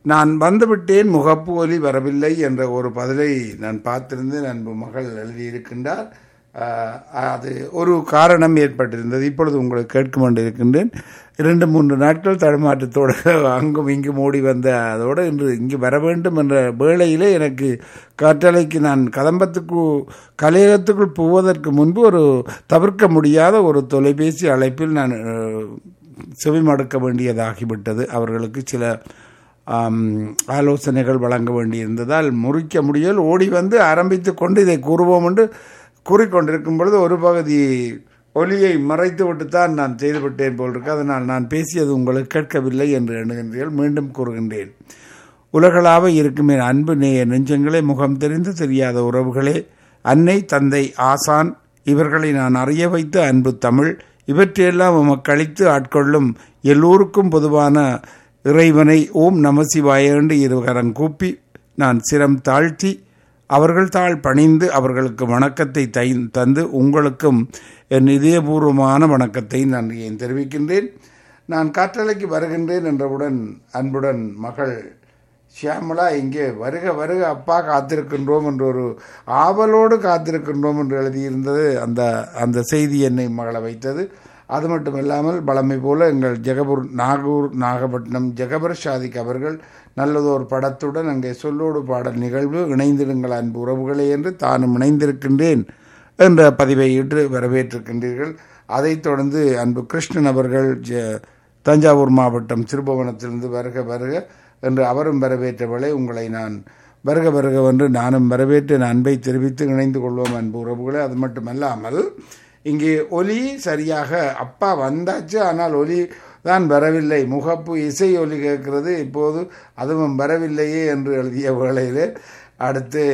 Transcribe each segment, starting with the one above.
நான் வந்துவிட்டேன் முகப்பு ஒலி வரவில்லை என்ற ஒரு பதிலை நான் பார்த்திருந்தேன் அன்பு மகள் எழுதியிருக்கின்றார் ஆஹ், அது ஒரு காரணம் ஏற்பட்டிருந்தது இப்பொழுது உங்களுக்கு கேட்கும் கொண்டு இருக்கின்றேன் இரண்டு மூன்று நாட்கள் தடுமாற்றத்தோடு அங்கும் இங்கும் ஓடி வந்த அதோடு இன்று இங்கு வர வேண்டும் என்ற வேளையிலே எனக்கு காற்றலைக்கு நான் கதம்பத்துக்கு கலையகத்துக்குள் போவதற்கு முன்பு ஒரு தவிர்க்க முடியாத ஒரு தொலைபேசி அழைப்பில் நான் அஹ், செவிமடுக்க வேண்டியதாகிவிட்டது அவர்களுக்கு சில ஆம், ஆலோசனைகள் வழங்க வேண்டியிருந்ததால் முறிக்க முடியல் ஓடி வந்து ஆரம்பித்து கொண்டு இதை கூறுவோம் என்று கூறிக்கொண்டிருக்கும் பொழுது ஒரு பகுதி ஒலியை மறைத்து விட்டுத்தான் நான் செய்துவிட்டேன் போல் இருக்கு அதனால் நான் பேசியது உங்களுக்கு கேட்கவில்லை என்று எண்ணுகின்றீர்கள் மீண்டும் கூறுகின்றேன் உலகளாவ இருக்கும் என் அன்பு நேய நெஞ்சங்களே முகம் தெரிந்து தெரியாத உறவுகளே அன்னை தந்தை ஆசான் இவர்களை நான் அறிய வைத்த அன்பு தமிழ் இவற்றையெல்லாம் உமக்கு அளித்து ஆட்கொள்ளும் எல்லோருக்கும் பொதுவான இறைவனை ஓம் நமசிவாய என்று இருகரம் கூப்பி நான் சிரம் தாழ்த்தி அவர்கள் தாழ் பணிந்து அவர்களுக்கு வணக்கத்தை தை தந்து உங்களுக்கும் என் இதயபூர்வமான வணக்கத்தை நான் ஏன் தெரிவிக்கின்றேன் நான் காற்றலைக்கு வருகின்றேன் என்றவுடன் அன்புடன் மகள் ஷியாமலா இங்கே வருக வருக அப்பா காத்திருக்கின்றோம் என்ற ஒரு ஆவலோடு காத்திருக்கின்றோம் என்று எழுதியிருந்தது அந்த அந்த செய்தி என்னை மகள வைத்தது அது மட்டும் இல்லாமல் பழமை போல எங்கள் ஜெகபூர் நாகூர் நாகப்பட்டினம் ஜெகபர் ஷாதிக் அவர்கள் நல்லதொரு படத்துடன் அங்கே சொல்லோடு பாடல் நிகழ்வு இணைந்திடுங்கள் அன்பு உறவுகளே என்று தானும் இணைந்திருக்கின்றேன் என்ற பதிவை இட்டு வரவேற்றிருக்கின்றீர்கள் அதைத் தொடர்ந்து அன்பு கிருஷ்ணன் அவர்கள் ஜ- தஞ்சாவூர் மாவட்டம் திருபுவனத்திலிருந்து வருக வருக என்று அவரும் வரவேற்றவளை உங்களை நான் வருக வருக என்று நானும் வரவேற்று அன்பை தெரிவித்து இணைந்து கொள்வோம் அன்பு உறவுகளே அது மட்டுமல்லாமல் இங்கே ஒலி சரியாக அப்பா வந்தாச்சு ஆனால் ஒலி தான் வரவில்லை முகப்பு இசை ஒலி கேட்கிறது இப்போது அதுவும் வரவில்லையே என்று எழுதிய வேளையிலே அடுத்து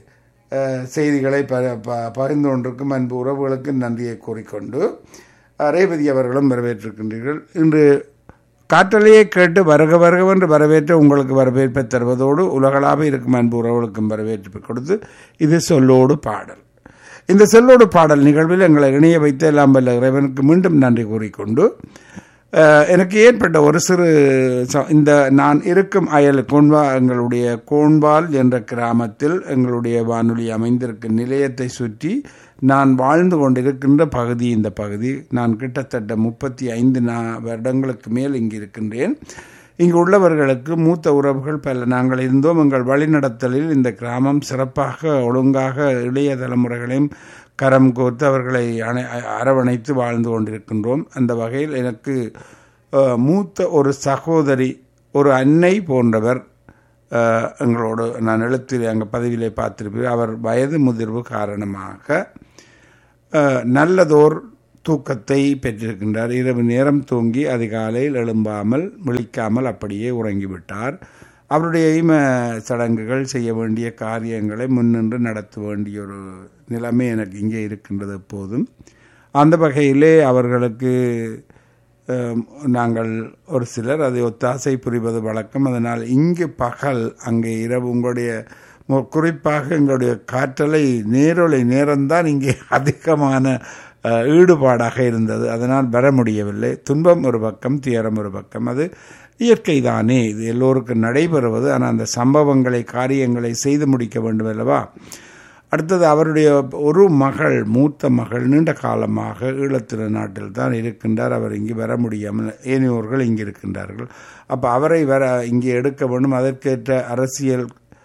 அஹ், செய்திகளை ப ப- பகிர்ந்து கொண்டிருக்கும் அன்பு உறவுகளுக்கு நன்றியை கூறிக்கொண்டு அஹ், ரேவதி அவர்களும் வரவேற்றிருக்கின்றீர்கள் இன்று காற்றலையே கேட்டு வருக வருகவென்று வரவேற்று உங்களுக்கு வரவேற்பை தருவதோடு உலகளாக இருக்கும் அன்பு உறவுகளுக்கும் வரவேற்பு கொடுத்து இது சொல்லோடு பாடல் இந்த சொல்லோடு பாடல் நிகழ்வில் எங்களை இணைய வைத்த எல்லாம் வல்ல இறைவனுக்கு மீண்டும் நன்றி கூறிக்கொண்டு அஹ், எனக்கு ஏற்பட்ட ஒரு சிறு ச- இந்த நான் இருக்கும் அயல் கோண்பா எங்களுடைய கோண்பால் என்ற கிராமத்தில் எங்களுடைய வானொலி அமைந்திருக்கும் நிலையத்தை சுற்றி நான் வாழ்ந்து கொண்டிருக்கின்ற பகுதி இந்த பகுதி நான் கிட்டத்தட்ட முப்பத்தி ஐந்து நா வருடங்களுக்கு மேல் இங்கு இருக்கின்றேன் இங்கு உள்ளவர்களுக்கு மூத்த உறவுகள் பல நாங்கள் இருந்தோம் எங்கள் வழிநடத்தலில் இந்த கிராமம் சிறப்பாக ஒழுங்காக இளைய தலைமுறைகளையும் கரம் கோர்த்து அவர்களை அணை அரவணைத்து வாழ்ந்து கொண்டிருக்கின்றோம் அந்த வகையில் எனக்கு அஹ், மூத்த ஒரு சகோதரி ஒரு அன்னை போன்றவர் அஹ், எங்களோடு நான் எழுத்தில் அங்கே பதவியிலே பார்த்திருப்பேன் அவர் வயது முதிர்வு காரணமாக அஹ், நல்லதோர் தூக்கத்தை பெற்றிருக்கின்றார் இரவு நேரம் தூங்கி அதிகாலையில் எழும்பாமல் விழிக்காமல் அப்படியே உறங்கிவிட்டார் அவருடைய ஈம சடங்குகள் செய்ய வேண்டிய காரியங்களை முன்னின்று நடத்த வேண்டிய ஒரு நிலைமை எனக்கு இங்கே இருக்கின்றது எப்போதும் அந்த வகையிலே அவர்களுக்கு அஹ், நாங்கள் ஒரு சிலர் அதை ஒத்தாசை புரிவது வழக்கம் அதனால் இங்கு பகல் அங்கே இரவு உங்களுடைய மு- குறிப்பாக எங்களுடைய காற்றலை நேரொலை நேரம்தான் இங்கே அதிகமான அஹ், ஈடுபாடாக இருந்தது அதனால் வர முடியவில்லை துன்பம் ஒரு பக்கம் துயரம் ஒரு பக்கம் அது இயற்கை தானே இது எல்லோருக்கும் நடைபெறுவது ஆனால் அந்த சம்பவங்களை காரியங்களை செய்து முடிக்க வேண்டும் அல்லவா அடுத்தது அவருடைய ஒரு மகள் மூத்த மகள் நீண்ட காலமாக ஈழத்திரு நாட்டில் தான் இருக்கின்றார் அவர் இங்கு வர முடியாமல் ஏனையோர்கள் இங்கு இருக்கின்றார்கள் அப்போ அவரை வர இங்கே எடுக்க வேண்டும் அதற்கேற்ற அரசியல்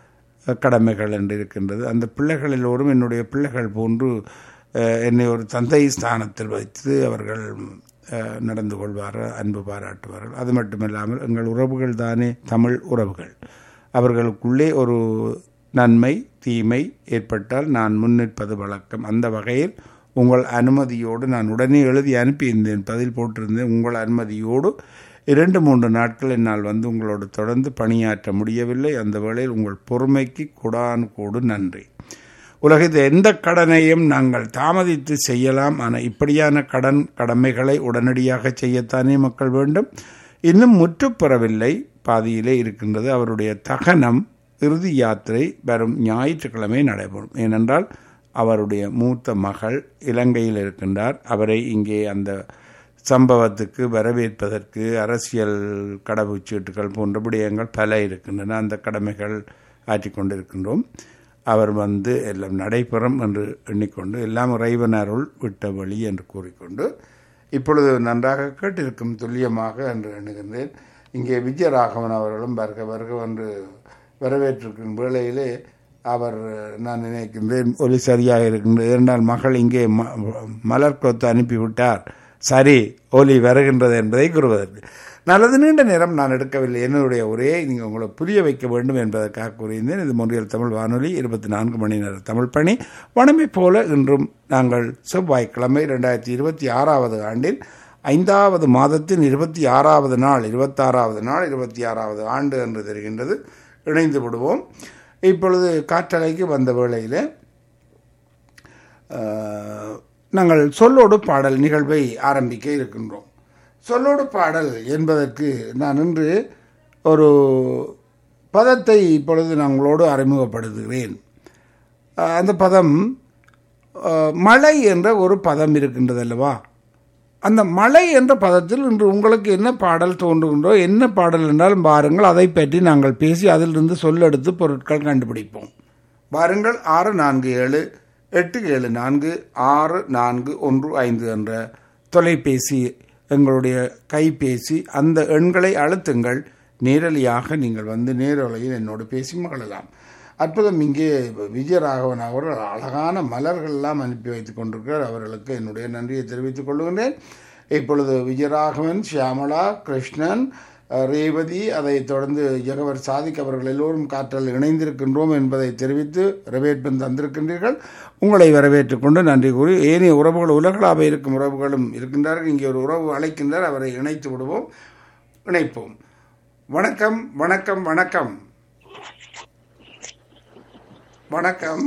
கடமைகள் என்று இருக்கின்றது அந்த பிள்ளைகள் எல்லோரும் என்னுடைய பிள்ளைகள் போன்று அஹ், என்னை ஒரு தந்தை ஸ்தானத்தில் வைத்து அவர்கள் அஹ், நடந்து கொள்வார்கள் அன்பு பாராட்டுவார்கள் அது மட்டுமில்லாமல் எங்கள் உறவுகள் தானே தமிழ் உறவுகள் அவர்களுக்குள்ளே ஒரு நன்மை தீமை ஏற்பட்டால் நான் முன்னிற்பது வழக்கம் அந்த வகையில் உங்கள் அனுமதியோடு நான் உடனே எழுதி அனுப்பியிருந்தேன் பதில் போட்டிருந்தேன் உங்கள் அனுமதியோடு இரண்டு மூன்று நாட்கள் என்னால் வந்து உங்களோடு தொடர்ந்து பணியாற்ற முடியவில்லை அந்த வேளையில் உங்கள் பொறுமைக்கு கொடான் கோடு நன்றி உலகத்தில் எந்த கடனையும் நாங்கள் தாமதித்து செய்யலாம் ஆனால் இப்படியான கடன் கடமைகளை உடனடியாக செய்யத்தானே மக்கள் வேண்டும் இன்னும் முற்றுப்பெறவில்லை பாதியிலே இருக்கின்றது அவருடைய தகனம் இறுதி யாத்திரை வரும் ஞாயிற்றுக்கிழமை நடைபெறும் ஏனென்றால் அவருடைய மூத்த மகள் இலங்கையில் இருக்கின்றார் அவரை இங்கே அந்த சம்பவத்துக்கு வரவேற்பதற்கு அரசியல் கடவுச்சீட்டுகள் போன்ற விடயங்கள் பல இருக்கின்றன அந்த கடமைகள் ஆற்றிக்கொண்டிருக்கின்றோம் அவர் வந்து எல்லாம் நடைபெறும் என்று எண்ணிக்கொண்டு எல்லாம் இறைவனருள் விட்ட வழி என்று கூறிக்கொண்டு இப்பொழுது நன்றாக கேட்டிருக்கும் துல்லியமாக என்று எண்ணுகின்றேன் இங்கே விஜயராகவன் அவர்களும் வருக வருக என்று வரவேற்றிருக்கும் வேளையிலே அவர் நான் நினைக்கின்றேன் ஒலி சரியாக இருக்கின்றது இரண்டால் மகள் இங்கே ம மலர் கொத்து அனுப்பிவிட்டார் சரி ஒலி வருகின்றது என்பதை கூறுவதற்கு நல்லது நீண்ட நேரம் நான் எடுக்கவில்லை என்னுடைய உரையை நீங்கள் உங்களை புரிய வைக்க வேண்டும் என்பதற்காக கூறியிருந்தேன் இது மொழியல் தமிழ் வானொலி இருபத்தி நான்கு மணி நேர தமிழ் பணி வனமை போல இன்றும் நாங்கள் செவ்வாய்க்கிழமை ரெண்டாயிரத்தி இருபத்தி ஆறாவது ஆண்டின் ஐந்தாவது மாதத்தின் இருபத்தி ஆறாவது நாள் இருபத்தாறாவது நாள் இருபத்தி ஆறாவது ஆண்டு என்று தெரிகின்றது இணைந்து விடுவோம் இப்பொழுது காற்றலைக்கு வந்த வேளையில் நாங்கள் சொல்லோடு பாடல் நிகழ்வை ஆரம்பிக்க இருக்கின்றோம் சொல்லோடு பாடல் என்பதற்கு நான் இன்று ஒரு பதத்தை இப்பொழுது நான் உங்களோடு அறிமுகப்படுத்துகிறேன் அந்த பதம் மழை என்ற ஒரு பதம் இருக்கின்றது அல்லவா அந்த மழை என்ற பதத்தில் இன்று உங்களுக்கு என்ன பாடல் தோன்றுகின்றோ என்ன பாடல் என்றாலும் பாருங்கள் அதை பற்றி நாங்கள் பேசி அதிலிருந்து சொல்லெடுத்து பொருட்கள் கண்டுபிடிப்போம் பாருங்கள் ஆறு நான்கு ஏழு எட்டு ஏழு நான்கு ஆறு நான்கு ஒன்று ஐந்து என்ற தொலைபேசி எங்களுடைய கைபேசி அந்த எண்களை அழுத்துங்கள் நேரலியாக நீங்கள் வந்து நேரலையில் என்னோடு பேசி மகளலாம் அற்புதம் இங்கே விஜயராகவன் அவர்கள் அழகான மலர்கள் எல்லாம் அனுப்பி வைத்துக் கொண்டிருக்கிறார் அவர்களுக்கு என்னுடைய நன்றியை தெரிவித்துக் கொள்கின்றேன் இப்பொழுது விஜயராகவன் ஷியாமலா கிருஷ்ணன் ரேவதி அதை தொடர்ந்து ஜெகவர் சாதிக் அவர்கள் எல்லோரும் காற்றல் இணைந்திருக்கின்றோம் என்பதை தெரிவித்து வரவேற்பு தந்திருக்கின்றீர்கள் உங்களை வரவேற்றுக் கொண்டு நன்றி கூறி ஏனைய உறவுகள் உலகளாக இருக்கும் உறவுகளும் இருக்கின்றார்கள் இங்கே ஒரு உறவு அழைக்கின்றார் அவரை இணைத்து விடுவோம் இணைப்போம் வணக்கம் வணக்கம் வணக்கம் வணக்கம்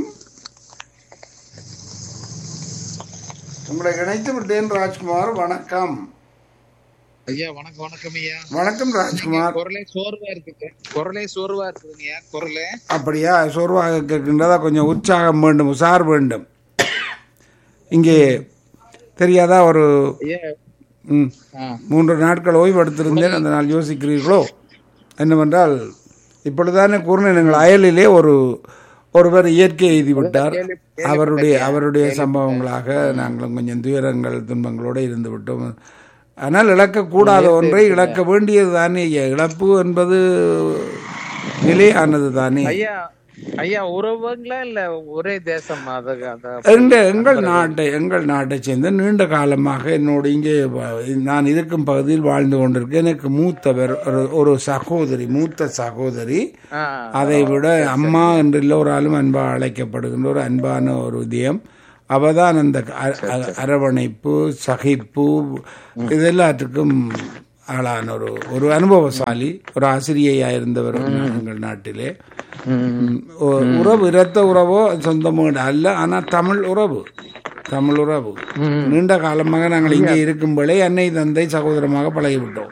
உங்களை இணைத்து விட்டேன் ராஜ்குமார் வணக்கம் ஐயா வணக்கம் வணக்கம் ஐயா வணக்கம் ராஜ்குமார் குரலே சோர்வா இருக்குது குரலே சோர்வா இருக்குதுங்கய்யா குரலே அப்படியா சோர்வாக கேட்கின்றதா கொஞ்சம் உற்சாகம் வேண்டும் உசார் வேண்டும் இங்கே தெரியாதா ஒரு ஐயா ம், ஆ, மூன்று நாட்கள் ஓய்வு எடுத்திருந்தேன் அந்த நாள் யோசிக்கிறீர்களோ என்னவென்றால் இப்பொழுதுதானே கூறினேன் எங்கள் அயலிலே ஒரு ஒருவர் இயற்கை எழுதி விட்டார் அவருடைய அவருடைய சம்பவங்களாக நாங்களும் கொஞ்சம் துயரங்கள் துன்பங்களோடு இருந்து விட்டோம் ஆனால் இழக்கக்கூடாத ஒன்றை இழக்க வேண்டியது தானே இழப்பு என்பது நிலையானது தானே ஐயா ஐயா உறவுங்களா இல்ல ஒரே தேசம் அது அது எங்க எங்கள் நாட்டை எங்கள் நாட்டை சேர்ந்த நீண்ட காலமாக என்னோடு இங்கே வ- நான் இருக்கும் பகுதியில் வாழ்ந்து கொண்டிருக்கேன் எனக்கு மூத்தவர் ஒரு- ஒரு சகோதரி மூத்த சகோதரி ஆ, அதை விட அம்மா என்று எல்லோராலும் அன்பா அழைக்கப்படுகின்ற ஒரு அன்பான ஒரு இதயம் அவதான் அந்த அ- அ- அரவணைப்பு சகிப்பு இதெல்லாத்துக்கும் ஆளான ஒரு ஒரு அனுபவசாலி ஒரு ஆசிரியையா இருந்தவர் எங்கள் நாட்டிலே ம், ஒ- உறவு இரத்த உறவோ சொந்த வீடு அல்ல ஆனால் தமிழ் உறவு தமிழ் உறவு நீண்ட காலமாக நாங்கள் இங்கே இருக்கும்போதே அன்னை தந்தை சகோதரமாக பழகிவிட்டோம்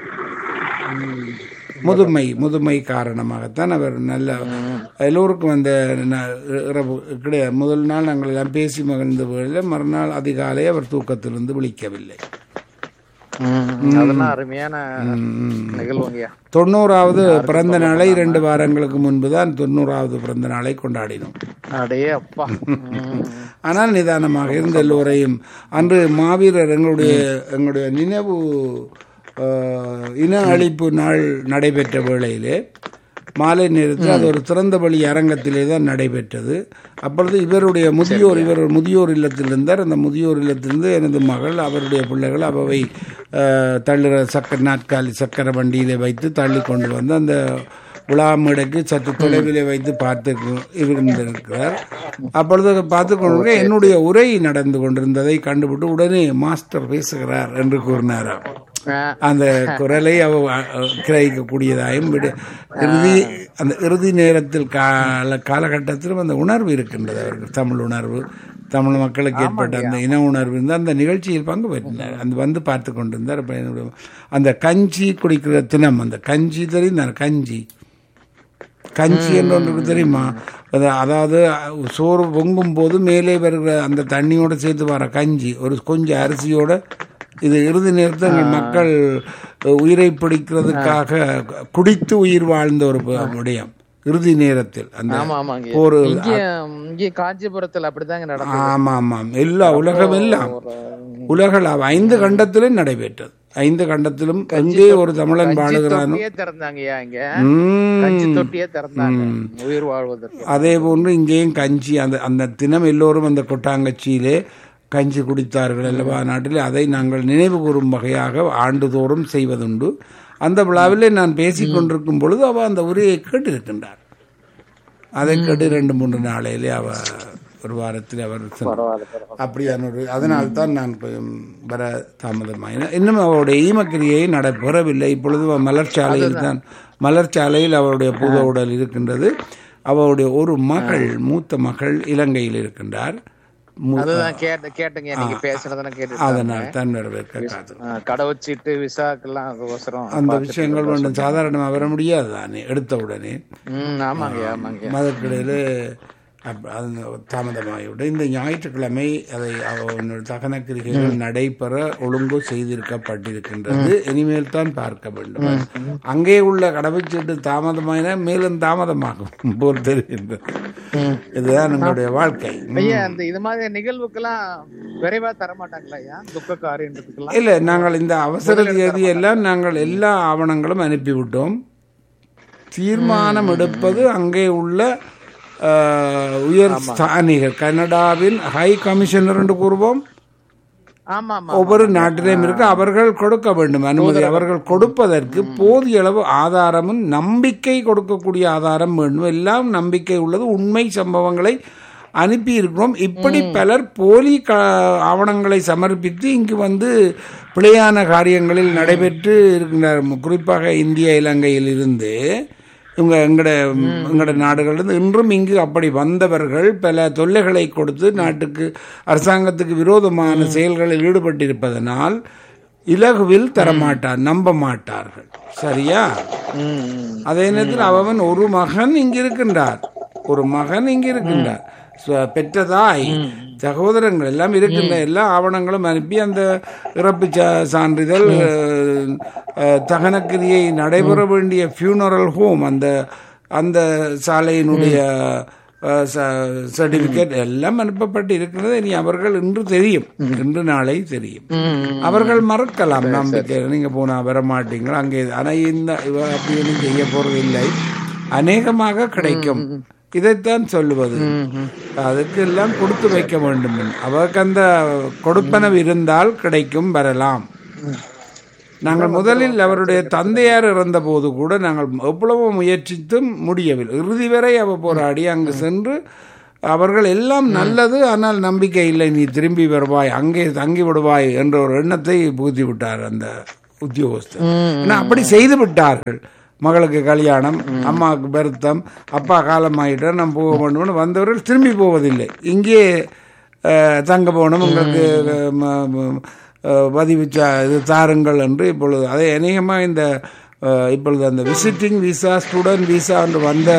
முதுமை முதுமை காரணமாகத்தான் அவர் நல்ல எல்லோருக்கும் அந்த ந- இரவு கிடையாது முதல் நாள் நாங்கள் எல்லாம் பேசி மகிழ்ந்த வேளையில் மறுநாள் அதிகாலை அவர் தூக்கத்திலிருந்து விழிக்கவில்லை ம், அதெல்லாம் அருமையான நிகழ்வுங்கய்யா தொண்ணூறாவது பிறந்த நாளை இரண்டு வாரங்களுக்கு முன்பு தான் தொண்ணூறாவது பிறந்த நாளை கொண்டாடினோம் அடே அப்பா ம், ஆனால் நிதானமாக இருந்த எல்லோரையும் அன்று மாவீரர் எங்களுடைய எங்களுடைய நினைவு அஹ், இன அழிப்பு நாள் நடைபெற்ற வேளையிலே மாலை நேரத்தில் அது ஒரு திறந்த வழி அரங்கத்திலே தான் நடைபெற்றது அப்பொழுது இவருடைய முதியோர் இவர் ஒரு முதியோர் இல்லத்தில் இருந்தார் அந்த முதியோர் இல்லத்திலிருந்து எனது மகள் அவருடைய பிள்ளைகள் அவை தள்ளுற சக்கர நாற்காலி சக்கர வண்டியிலே வைத்து தள்ளி கொண்டு வந்து அந்த விழா மேடைக்கு சற்று தொலைவிலே வைத்து பார்த்து இருந்திருக்கிறார் அப்பொழுது பார்த்து கொண்டு என்னுடைய உரை நடந்து கொண்டிருந்ததை கண்டுபிட்டு உடனே மாஸ்டர் பேசுகிறார் என்று கூறினாராம் ஆ, அந்த குரலை அவ அஹ், கிரகிக்கக்கூடியதாயும் விட இறுதி அந்த இறுதி நேரத்தில் கால காலகட்டத்திலும் அந்த உணர்வு இருக்கின்றது அவருக்கு தமிழ் உணர்வு தமிழ் மக்களுக்கு ஏற்பட்ட அந்த இன உணர்வு இருந்து அந்த நிகழ்ச்சியில் பங்கு பெற்றினார் அந்த வந்து பார்த்து கொண்டிருந்தார் அப்ப என்னுடைய அந்த கஞ்சி குடிக்கிற தினம் அந்த கஞ்சி தெரியும் கஞ்சி கஞ்சி என்று ஒன்று தெரியுமா அது அதாவது சோறு பொங்கும் போது மேலே வருகிற அந்த தண்ணியோட சேர்த்து வர கஞ்சி ஒரு கொஞ்சம் அரிசியோட இது இறுதி நேரத்தில் மக்கள் உயிரை பிடிக்கிறதுக்காக குடித்து உயிர் வாழ்ந்த ஒரு விடயம் இறுதி நேரத்தில் அந்த ஆமா ஆமாங்க போர் இங்க இங்க காஞ்சிபுரத்துல அப்படிதாங்க நடந்தது ஆமா ஆமாம் எல்லா உலகம் எல்லாம் உலகள ஐந்து கண்டத்திலும் நடைபெற்றது ஐந்து கண்டத்திலும் எங்கே ஒரு தமிழன் வாழுகிறானோ தொட்டியே திறந்தாங்கய்யா இங்க ம். கஞ்சி தொட்டியே திறந்தாங்க உயிர் வாழ்வதற்கு அதே போன்று இங்கேயும் கஞ்சி அந்த அந்த தினம் எல்லோரும் அந்த கொட்டாங்கச்சியிலே கஞ்சி குடித்தார்கள் அல்லவா நாட்டில் அதை நாங்கள் நினைவு கூறும் வகையாக ஆண்டுதோறும் செய்வதுண்டு அந்த விழாவிலே நான் பேசிக் கொண்டிருக்கும் பொழுது அவ அந்த உரையை கேட்டிருக்கின்றார் அதை கேட்டு ரெண்டு மூன்று நாளையிலே அவ ஒரு வாரத்தில் அவர் சொன்னார். பரவாயில்ல பரவாயில்ல அப்படியான ஒரு அதனால்தான் நான் இப்ப வர தாமதமாயின இன்னும் அவருடைய ஈமக்கிரியை நடைபெறவில்லை இப்பொழுது அவ மலர்ச்சாலையில் தான் மலர்ச்சாலையில் அவருடைய பூத உடல் இருக்கின்றது அவருடைய ஒரு மகள் மூத்த மகள் இலங்கையில் இருக்கின்றார் மூ- அதுதான் கேட்ட கேட்டுங்க நீங்க பேசுறதெல்லாம் கேட்டு அதனால் தான் வரவேற்க காத்து கடவுச்சிட்டு விசாக்கெல்லாம் அதுக்கோசரம் அந்த விஷயங்கள் வேண்டும் சாதாரணமாக வர முடியாது தானே எடுத்த உடனே ம் ஆமாங்க ஆமாங்க மதக்கிடையில் அது தாமதமாகிவிட இந்த ஞாயிற்றுக்கிழமை அதை அவனுடைய தகன கிரிகைகள் நடைபெற ஒழுங்கு செய்திருக்கப்பட்டிருக்கின்றது இனிமேல் தான் பார்க்க வேண்டும் அங்கே உள்ள கடவுச்சீட்டு தாமதமாயினா மேலும் தாமதமாகும் போல் தெரிகின்றது இதுதான் நம்மளுடைய வாழ்க்கை ஐயா அந்த இது மாதிரி நிகழ்வுக்கெல்லாம் விரைவா தர மாட்டாங்களா ஐயா துக்க காரியன்றதுக்கெல்லாம் இல்லை நாங்கள் இந்த அவசர தேதி எல்லாம் நாங்கள் எல்லா ஆவணங்களும் அனுப்பிவிட்டோம் தீர்மானம் எடுப்பது அங்கே உள்ள அஹ், உயர் ஸ்தானிகர் கனடாவின் ஹை கமிஷனர் என்று கூறுவோம் ஆமா ஆமா ஒவ்வொரு நாட்டிலையும் இருக்கு அவர்கள் கொடுக்க வேண்டும் அனுமதி அவர்கள் கொடுப்பதற்கு போதிய அளவு ஆதாரமும் நம்பிக்கை கொடுக்கக்கூடிய ஆதாரம் வேண்டும் எல்லாம் நம்பிக்கை உள்ளது உண்மை சம்பவங்களை அனுப்பி இருக்கிறோம் இப்படி பலர் போலி க ஆவணங்களை சமர்ப்பித்து இங்கு வந்து பிழையான காரியங்களில் நடைபெற்று இருக்கின்றார் குறிப்பாக இந்திய இலங்கையில் இருந்து இவங்க எங்கட எங்கட நாடுகளிலிருந்து இன்றும் இங்கு அப்படி வந்தவர்கள் பல தொல்லைகளை கொடுத்து நாட்டுக்கு அரசாங்கத்துக்கு விரோதமான செயல்களில் ஈடுபட்டிருப்பதனால் இலகுவில் தரமாட்டார் நம்ப மாட்டார்கள் சரியா ம், ம். அதே நேரத்தில் அவன் ஒரு மகன் இங்கு இருக்கின்றார் ஒரு மகன் இங்கு இருக்கின்றார் ச- பெற்ற தாய் சகோதரங்கள் எல்லாம் இருக்கின்ற எல்லா ஆவணங்களும் அனுப்பி அந்த இறப்பு சா- சான்றிதழ் அஹ், அஹ், தகனக்கிரியை நடைபெற வேண்டிய ஃபியூனரல் ஹோம் அந்த அந்த சாலையினுடைய சர்டிபிகேட் எல்லாம் அனுப்பப்பட்டு இருக்கிறது இனி அவர்கள் இன்று தெரியும் இன்று நாளை தெரியும் ம், அவர்கள் மறக்கலாம் நம்பிக்கை நீங்க போனா வர மாட்டீங்களா அங்கே ஆனா இந்த இவ அப்படி ஒன்றும் செய்ய போறது இல்லை அநேகமாக கிடைக்கும் இதைத்தான் சொல்லுவது அதுக்கு எல்லாம் கொடுத்து வைக்க வேண்டும் அவருக்கு அந்த கொடுப்பனவு இருந்தால் கிடைக்கும் வரலாம் நாங்கள் முதலில் அவருடைய தந்தையார் இறந்த போது கூட நாங்கள் எவ்வளவோ முயற்சித்தும் முடியவில்லை இறுதி வரை அவ போராடி அங்கு சென்று அவர்கள் எல்லாம் நல்லது ஆனால் நம்பிக்கை இல்லை நீ திரும்பி வருவாய் அங்கே தங்கி விடுவாய் என்ற ஒரு எண்ணத்தை புகுத்தி விட்டார் அந்த உத்தியோகஸ்தர் ஆனா அப்படி செய்து விட்டார்கள் மகளுக்கு கல்யாணம் அம்மாவுக்கு பெருத்தம் அப்பா காலமாயிட்டார் நம்ம போக வேண்டும்னு வந்தவர்கள் திரும்பி போவதில்லை இங்கே அஹ், தங்க போகணும் உங்களுக்கு அஹ், ம- ம- அஹ், பதிவு சா- இது தாருங்கள் என்று இப்பொழுது அதே அநேகமாக இந்த அஹ், இப்பொழுது அந்த விசிட்டிங் விசா ஸ்டூடெண்ட் விசா என்று வந்த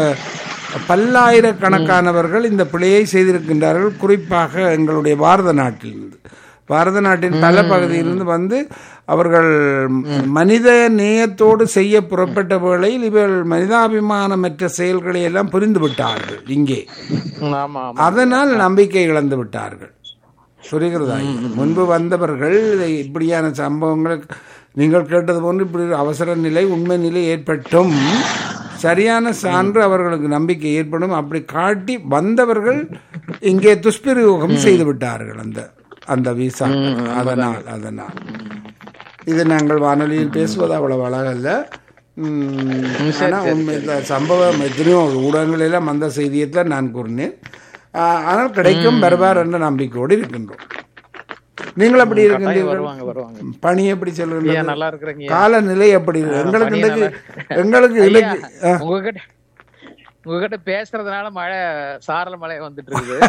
பல்லாயிரக்கணக்கானவர்கள் இந்த பிழையை செய்திருக்கின்றார்கள் குறிப்பாக எங்களுடைய பாரத நாட்டிலிருந்து பாரத நாட்டின் பல பகுதியிலிருந்து வந்து அவர்கள் மனித நேயத்தோடு செய்ய புறப்பட்ட வேளையில் இவர்கள் மனிதாபிமானமற்ற செயல்களை எல்லாம் புரிந்து விட்டார்கள் இங்கே ம், ஆமா ஆமா அதனால் நம்பிக்கை இழந்து விட்டார்கள் புரிகிறதா முன்பு வந்தவர்கள் இதை இப்படியான சம்பவங்கள் நீங்கள் கேட்டது போன்று இப்படி ஒரு அவசர நிலை உண்மை நிலை ஏற்பட்டும் சரியான சான்று அவர்களுக்கு நம்பிக்கை ஏற்படும் அப்படி காட்டி வந்தவர்கள் இங்கே துஷ்பிரயோகம் செய்து விட்டார்கள் அந்த அந்த விசா அதனால் அதனால் இது நாங்கள் வானொலியில் பேசுவது அவ்வளவு அழகல்ல உம், ஆனா உண்மை இந்த சம்பவம் எத்தனையோ ஊடகங்கள் எல்லாம் அந்த செய்தியத்தில் நான் கூறினேன் ஆஹ், ஆனால் கிடைக்கும் வருவார் என்ற நம்பிக்கையோடு இருக்கின்றோம் நீங்கள் எப்படி இருக்கின்றீர்கள் வருவாங்க வருவாங்க பணி எப்படி செல்கின்றது ஐயா நல்லா இருக்கிறீங்க காலநிலை எப்படி இருக்கு? எங்களுக்கு இன்றைக்கு எங்களுக்கு இலக்கு ஆ, உங்ககிட்ட உங்ககிட்ட பேசுறதுனால மழை சாரல் மழை வந்துட்டு இருக்குது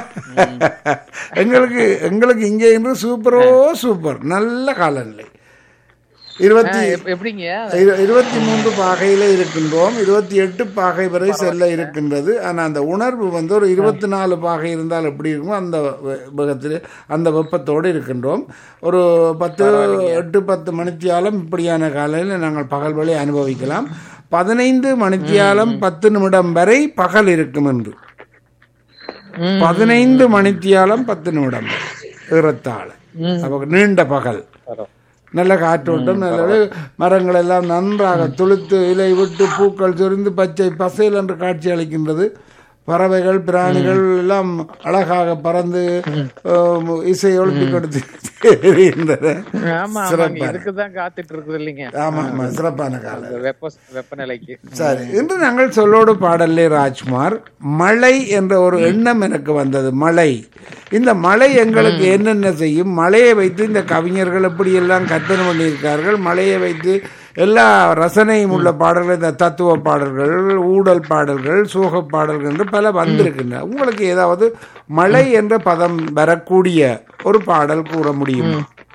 எங்களுக்கு எங்களுக்கு இங்கே இன்று சூப்பரோ சூப்பர் நல்ல காலநிலை இருபத்தி எப்- எப்படிங்க இரு- இருபத்தி மூன்று பாகையில இருக்கின்றோம் இருபத்தி எட்டு பாகை வரை செல்ல இருக்கின்றது ஆனா அந்த உணர்வு வந்து ஒரு இருபத்தி நாலு பாகை இருந்தால் எப்படி இருக்குமோ அந்த வெ- வேகத்தில் அந்த வெப்பத்தோடு இருக்கின்றோம் ஒரு பத்து எட்டு பத்து மணித்தியாலம் இப்படியான காலையில் நாங்கள் பகல் வழி அனுபவிக்கலாம் பதினைந்து மணித்தியாலம் பத்து நிமிடம் வரை பகல் இருக்கும் என்று ம். பதினைந்து மணித்தியாலம் பத்து நிமிடம் வரை ஏறத்தாழ அப்ப நீண்ட பகல் பரவ- நல்ல காற்றோட்டம் நல்ல மரங்கள் எல்லாம் நன்றாக துளுத்து இலை விட்டு பூக்கள் சொரிந்து பச்சை பசையில் என்று காட்சி அளிக்கின்றது பறவைகள் பிராணிகள் எல்லாம் அழகாக பறந்து ஆம், இசை எழுப்பி கொடுத்து எரிகின்றன. ஆமா ஆமாங்க இதுக்குதான் காத்துட்டு இருக்குது இல்லைங்க ஆமா ஆமா சிறப்பான காலம் இந்த வெப்ப வெப்பநிலைக்கு சரி இன்று நாங்கள் சொல்லோடு பாடலே ராஜ்குமார் மழை என்ற ஒரு எண்ணம் எனக்கு வந்தது மழை இந்த மழை எங்களுக்கு என்னென்ன செய்யும் மழையை வைத்து இந்த கவிஞர்கள் எப்படி எல்லாம் கற்பனை பண்ணியிருக்கார்கள் மழையை வைத்து எல்லா ரசனையும் உள்ள பாடல்கள் இந்த தத்துவ பாடல்கள் ஊடல் பாடல்கள் சோக பாடல்கள் என்று பல வந்திருக்கின்றன உங்களுக்கு ஏதாவது மழை என்ற பதம் வரக்கூடிய ஒரு பாடல் கூற முடியுமா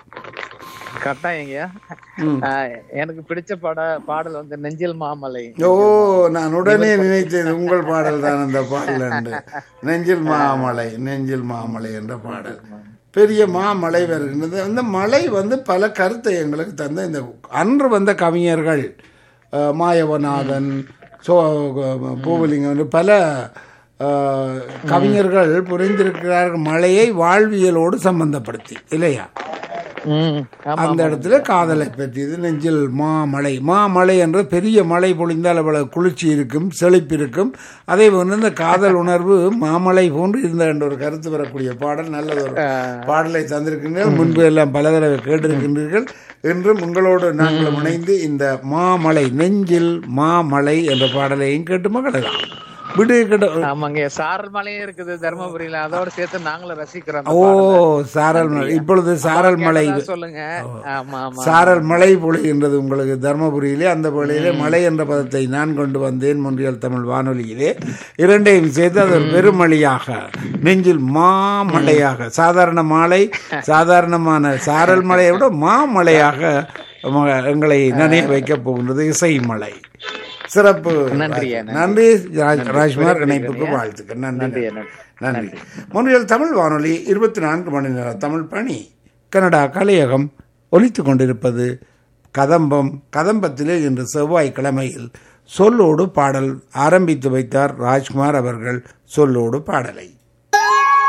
கட்டாயங்க ஆஹ், எனக்கு பிடிச்ச பாட பாடல் வந்து நெஞ்சில் மாமலை ஓ நான் உடனே நினைத்தது உங்கள் பாடல் தான் அந்த பாடல் என்று நெஞ்சில் மாமலை நெஞ்சில் மாமலை என்ற பாடல் பெரிய மாமலை வருகின்றது அந்த மலை வந்து பல கருத்தை எங்களுக்கு தந்த இந்த அன்று வந்த கவிஞர்கள் அஹ், மாயவநாதன் சோ பூவலிங்கம் என்று பல அஹ், கவிஞர்கள் புரிந்திருக்கிறார்கள் மலையை வாழ்வியலோடு சம்பந்தப்படுத்தி இல்லையா ம் ஆமா அந்த இடத்துல காதலை பற்றியது நெஞ்சில் மாமலை மாமலை என்ற பெரிய மழை பொழிந்தால் அவ்வளவு குளிர்ச்சி இருக்கும் செழிப்பு இருக்கும் அதே போன்று இந்த காதல் உணர்வு மாமலை போன்று இருந்த என்ற ஒரு கருத்து வரக்கூடிய பாடல் நல்லது ஒரு பாடலை தந்திருக்கின்றீர்கள் முன்பு எல்லாம் பல தடவை கேட்டிருக்கின்றீர்கள் என்றும் உங்களோடு நாங்கள் இணைந்து இந்த மாமலை நெஞ்சில் மாமலை என்ற பாடலையும் கேட்டு மகளலாம் விடு கிட்ட ஆமாங்க சாரல் மலையும் இருக்குது தர்மபுரியில அதோட சேர்த்து நாங்களும் ரசிக்கிறோம் அந்த ஓ பாடலை. சாரல் மலை இப்பொழுது சாரல் மலை கேட்டதா சொல்லுங்க ஆமா ஆமா சாரல் மழை பொழிகின்றது உங்களுக்கு தர்மபுரியிலே அந்த வேளையிலே மழை என்ற பதத்தை நான் கொண்டு வந்தேன் முன்றியல் தமிழ் வானொலியிலே இரண்டையும் சேர்த்து அது ஒரு பெருமழையாக நெஞ்சில் மாமழையாக சாதாரண மாலை சாதாரணமான சாரல் மழையை விட மாமழையாக ம- எங்களை நினைய வைக்கப் போகின்றது இசை மலை சிறப்பு நன்றியா, நன்றி ராஜ்- ராஜ்குமார் இணைப்புக்கு வாழ்த்துக்கள் நன்றி நன்றி நன்றி நன்றி முன்னில் தமிழ் வானொலி இருபத்தி நான்கு மணி நேர தமிழ் பணி கனடா கலையகம் ஒலித்து கொண்டிருப்பது கதம்பம் கதம்பத்திலே இன்று செவ்வாய்க்கிழமையில் சொல்லோடு பாடல் ஆரம்பித்து வைத்தார் ராஜ்குமார் அவர்கள் சொல்லோடு பாடலை